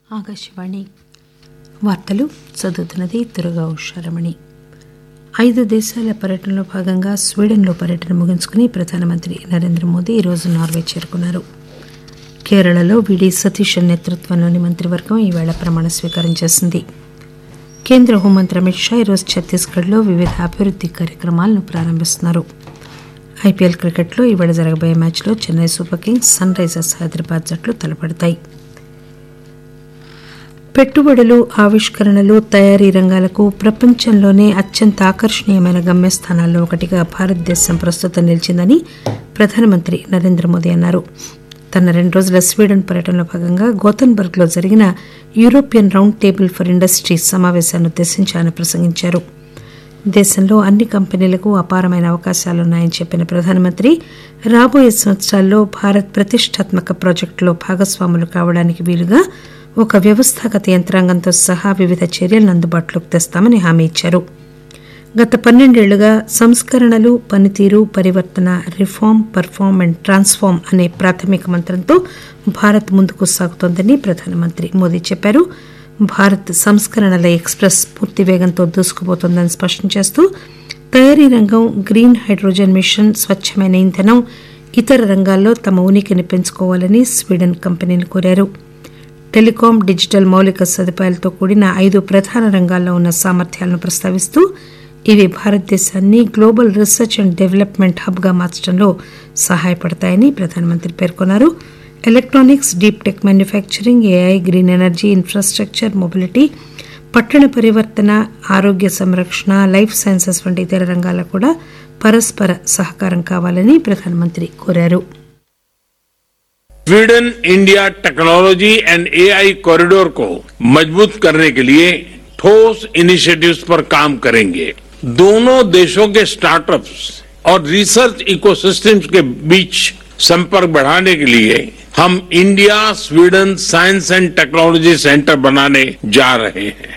ఆకాశవాణి వార్తలు చదువుతున్నది దుర్గా ఉషారమణి ఐదు దేశాల పర్యటనలో భాగంగా స్వీడన్లో పర్యటన ముగించుకుని ప్రధానమంత్రి నరేంద్ర మోదీ ఈరోజు నార్వే చేరుకున్నారు కేరళలో విడి సతీశన్ నేతృత్వంలోని మంత్రివర్గం ఈవేళ ప్రమాణ స్వీకారం చేసింది కేంద్ర హోంమంత్రి అమిత్ షా ఈరోజు ఛత్తీస్గఢ్లో వివిధ అభివృద్ది కార్యక్రమాలను ప్రారంభిస్తున్నారు ఐపీఎల్ క్రికెట్లో ఈవేళ జరగబోయే మ్యాచ్లో Chennai Super Kings Sunrisers Hyderabad జట్లు తలపడతాయి పెట్టుబడులు ఆవిష్కరణలు తయారీ రంగాలకు ప్రపంచంలోనే అత్యంత ఆకర్షణీయమైన గమ్యస్థానాల్లో ఒకటిగా భారతదేశం ప్రస్తుతం నిలిచిందని ప్రధానమంత్రి నరేంద్ర మోదీ అన్నారు తన రెండు రోజుల స్వీడన్ పర్యటనలో భాగంగా గోతన్బర్గ్ లో జరిగిన European round table for industries సమావేశాన్ని ఉద్దేశించి ఆయన ప్రసంగించారు దేశంలో అన్ని కంపెనీలకు అపారమైన అవకాశాలున్నాయని చెప్పిన ప్రధానమంత్రి రాబోయే సంవత్సరాల్లో భారత్ ప్రతిష్టాత్మక ప్రాజెక్టులో భాగస్వాములు కావడానికి వీలుగా ఒక వ్యవస్థాగత యంత్రాంగంతో సహా వివిధ చర్యలను అందుబాటులోకి తెస్తామని హామీ ఇచ్చారు గత పన్నెండేళ్లుగా సంస్కరణలు పనితీరు పరివర్తన రిఫార్మ్ పర్ఫార్మ్ అండ్ ట్రాన్స్ఫార్మ్ అనే ప్రాథమిక మంత్రంతో భారత్ ముందుకు సాగుతోందని ప్రధానమంత్రి మోదీ చెప్పారు భారత్ సంస్కరణల ఎక్స్ప్రెస్ పూర్తి వేగంతో దూసుకుపోతోందని స్పష్టం చేస్తూ తయారీ రంగం గ్రీన్ హైడ్రోజన్ మిషన్ స్వచ్చమైన ఇంధనం ఇతర రంగాల్లో తమ ఉనికిని పెంచుకోవాలని స్వీడన్ కంపెనీని కోరారు టెలికాం డిజిటల్ మౌలిక సదుపాయాలతో కూడిన ఐదు ప్రధాన రంగాల్లో ఉన్న సామర్థ్యాలను ప్రస్తావిస్తూ ఇవి భారతదేశాన్ని గ్లోబల్ రీసెర్చ్ అండ్ డెవలప్మెంట్ హబ్గా మార్చడంలో సహాయపడతాయని ప్రధానమంత్రి పేర్కొన్నారు electronics deep tech manufacturing AI green energy infrastructure mobility పట్టణ పరివర్తన ఆరోగ్య సంరక్షణ లైఫ్ సైన్సెస్ వంటి ఇతర రంగాల్లో కూడా పరస్పర సహకారం కావాలని ప్రధానమంత్రి కోరారు Sweden India technology and AI corridor को मजबूत करने के लिए ठोस इनिशिएटिव्स पर काम करेंगे दोनों देशों के स्टार्टअप्स और रिसर्च इकोसिस्टम्स के बीच संपर्क बढ़ाने के लिए हम India Sweden science and technology centre बनाने जा रहे हैं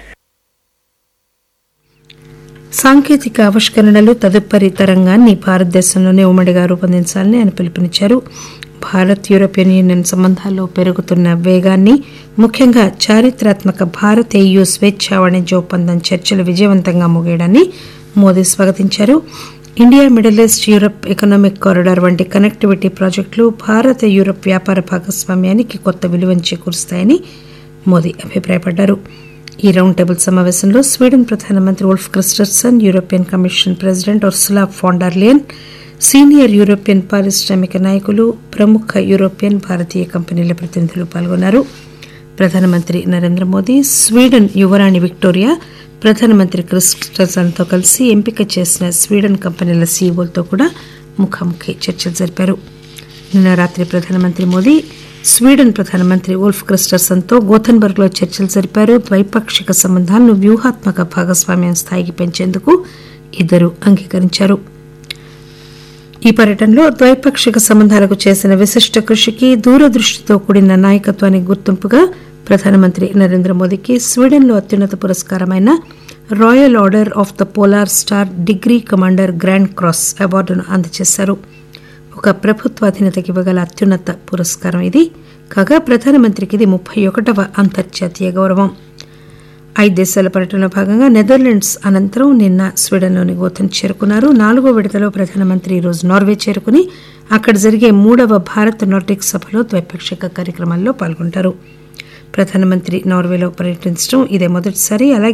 సాంకేతిక ఆవిష్కరణలు తదుపరి తరంగాన్ని భారతదేశంలోనే ఉమ్మడిగా రూపొందించాలని ఆయన పిలుపునిచ్చారు భారత్ యూరోపియన్ యూనియన్ సంబంధాల్లో పెరుగుతున్న వేగాన్ని ముఖ్యంగా చారిత్రాత్మక భారత్ ఏయూ స్వేచ్ఛ వాణిజ్య ఒప్పందం చర్చలు విజయవంతంగా ముగియడాన్ని మోదీ స్వాగతించారు India Middle East Europe economic corridor వంటి కనెక్టివిటీ ప్రాజెక్టులు భారత యూరప్ వ్యాపార భాగస్వామ్యానికి కొత్త విలువను చేకూరుస్తాయని మోదీ అభిప్రాయపడ్డారు ఈ రౌండ్ టేబుల్ సమావేశంలో స్వీడన్ ప్రధానమంత్రి Ulf Kristersson European Commission President Ursula von der Leyen senior European పారిశ్రామిక నాయకులు ప్రముఖ యూరోపియన్ భారతీయ కంపెనీల ప్రతినిధులు పాల్గొన్నారు ప్రధానమంత్రి నరేంద్ర మోదీ స్వీడన్ యువరాణి విక్టోరియా ప్రధానమంత్రి క్రిస్టర్సన్తో కలిసి ఎంపిక చేసిన స్వీడన్ కంపెనీల సీఈఓలతో కూడా ముఖాముఖి చర్చలు జరిపారు నిన్న రాత్రి ప్రధానమంత్రి మోదీ స్వీడన్ ప్రధానమంత్రి ఉల్ఫ్ క్రిస్టర్సన్తో గోథన్బర్గ్లో చర్చలు జరిపారు ద్వైపాక్షిక సంబంధాలను వ్యూహాత్మక భాగస్వామ్యం స్థాయికి పెంచేందుకు ఇద్దరు అంగీకరించారు ఈ పర్యటనలో ద్వైపాక్షిక సంబంధాలకు చేసిన విశిష్ట కృషికి దూరదృష్టితో కూడిన నాయకత్వానికి గుర్తింపుగా ప్రధానమంత్రి నరేంద్ర మోదీకి స్వీడన్లో అత్యున్నత పురస్కారమైన Royal Order of the Polar Star degree commander grand cross అవార్డును అందజేశారు ఒక ప్రభుత్వాధీనతకి ఇవ్వగల అత్యున్నత పురస్కారం ఇది కాగా ప్రధానమంత్రికి ఇది ముప్పై ఒకటవ అంతర్జాతీయ గౌరవం ఐదు దేశాల పర్యటనలో భాగంగా నెదర్లాండ్స్ అనంతరం నిన్న స్వీడన్లోని గోథన్ చేరుకున్నారు నాలుగో విడతలో ప్రధానమంత్రి ఈరోజు నార్వే చేరుకుని అక్కడ జరిగే మూడవ భారత్ నార్డిక్ సభలో ద్వైపాక్షిక కార్యక్రమాల్లో పాల్గొంటారు ప్రధానమంత్రి నార్వేలో పర్యటించడం ఇదే మొదటిసారి అలాగే